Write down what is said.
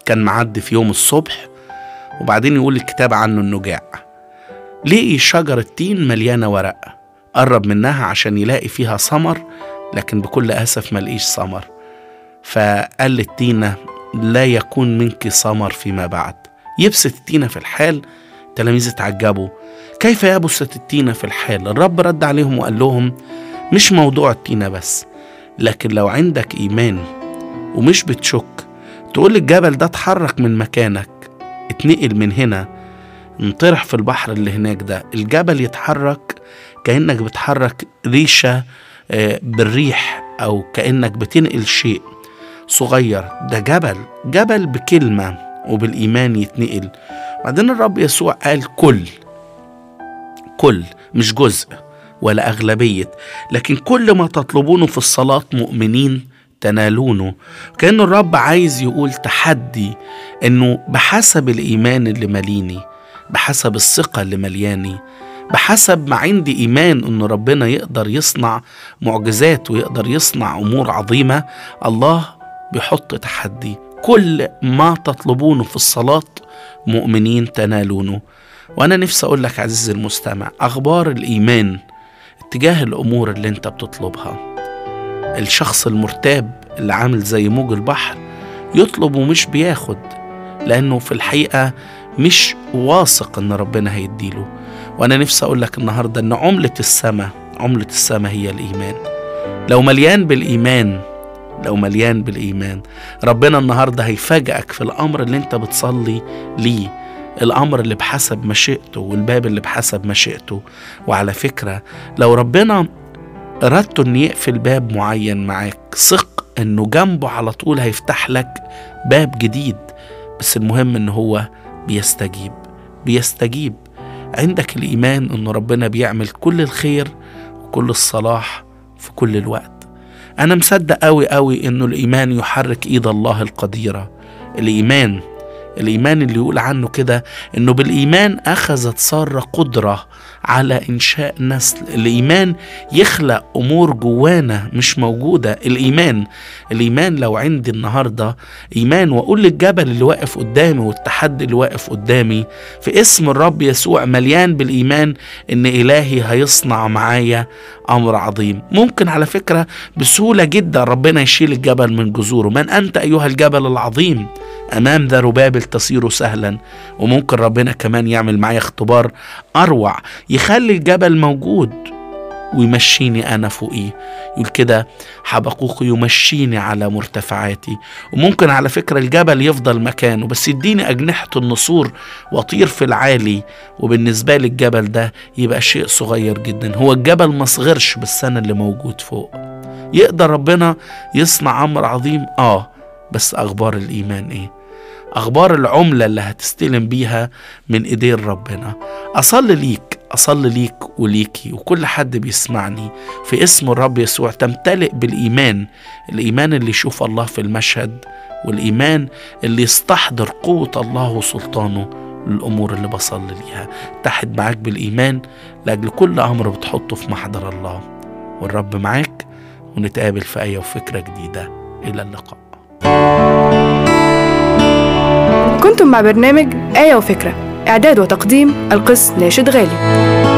كان معدي في يوم الصبح وبعدين يقول الكتاب عنه انه جاع لقي شجرة تين مليانة ورق قرب منها عشان يلاقي فيها ثمر لكن بكل أسف ما لقيش ثمر فقال للتينة لا يكون منك ثمر فيما بعد يبسط التينة في الحال تلاميذ اتعجبوا كيف يبسط التينة في الحال الرب رد عليهم وقال لهم مش موضوع التينة بس لكن لو عندك إيمان ومش بتشك تقول الجبل ده اتحرك من مكانك اتنقل من هنا انطرح في البحر اللي هناك ده الجبل يتحرك كأنك بتحرك ريشة آه، بالريح أو كأنك بتنقل شيء صغير ده جبل جبل بكلمة وبالإيمان يتنقل بعدين الرب يسوع قال كل كل مش جزء ولا أغلبية لكن كل ما تطلبونه في الصلاة مؤمنين تنالونه كأن الرب عايز يقول تحدي إنه بحسب الإيمان اللي ماليني بحسب الثقة اللي ملياني بحسب ما عندي إيمان إن ربنا يقدر يصنع معجزات ويقدر يصنع أمور عظيمة الله بيحط تحدي كل ما تطلبونه في الصلاة مؤمنين تنالونه وأنا نفسي أقول لك عزيزي المستمع أخبار الإيمان اتجاه الأمور اللي أنت بتطلبها الشخص المرتاب اللي عامل زي موج البحر يطلب ومش بياخد لأنه في الحقيقة مش واثق إن ربنا هيديله وأنا نفسي أقول لك النهاردة إن عملة السماء عملة السماء هي الإيمان لو مليان بالإيمان لو مليان بالإيمان ربنا النهاردة هيفاجئك في الأمر اللي أنت بتصلي ليه الأمر اللي بحسب مشيئته والباب اللي بحسب مشيئته وعلى فكرة لو ربنا أردت أن يقفل باب معين معاك ثق أنه جنبه على طول هيفتح لك باب جديد بس المهم أنه هو بيستجيب بيستجيب عندك الإيمان أن ربنا بيعمل كل الخير وكل الصلاح في كل الوقت أنا مصدق أوي أوي إنه الإيمان يحرك إيد الله القديرة الإيمان الإيمان اللي يقول عنه كده إنه بالإيمان أخذت سارة قدرة على إنشاء نسل الإيمان يخلق أمور جوانا مش موجودة الإيمان الإيمان لو عندي النهاردة إيمان وأقول للجبل اللي واقف قدامي والتحدي اللي واقف قدامي في اسم الرب يسوع مليان بالإيمان إن إلهي هيصنع معايا أمر عظيم ممكن على فكرة بسهولة جدا ربنا يشيل الجبل من جذوره من أنت أيها الجبل العظيم أمام ذا ربابل تصير سهلا وممكن ربنا كمان يعمل معايا اختبار أروع يخلي الجبل موجود ويمشيني أنا فوقيه يقول كده حبقوق يمشيني على مرتفعاتي وممكن على فكرة الجبل يفضل مكانه بس يديني أجنحة النسور وأطير في العالي وبالنسبة لي الجبل ده يبقى شيء صغير جدا هو الجبل ما صغرش بس أنا اللي موجود فوق يقدر ربنا يصنع أمر عظيم آه بس أخبار الإيمان إيه أخبار العملة اللي هتستلم بيها من إيدين ربنا أصلي ليك أصلي ليك وليكي وكل حد بيسمعني في اسم الرب يسوع تمتلئ بالإيمان الإيمان اللي يشوف الله في المشهد والإيمان اللي يستحضر قوة الله وسلطانه للأمور اللي بصلي ليها اتحد معاك بالإيمان لأجل كل أمر بتحطه في محضر الله والرب معاك ونتقابل في آية وفكرة جديدة إلى اللقاء كنتم مع برنامج آية وفكرة إعداد وتقديم القس ناشد غالي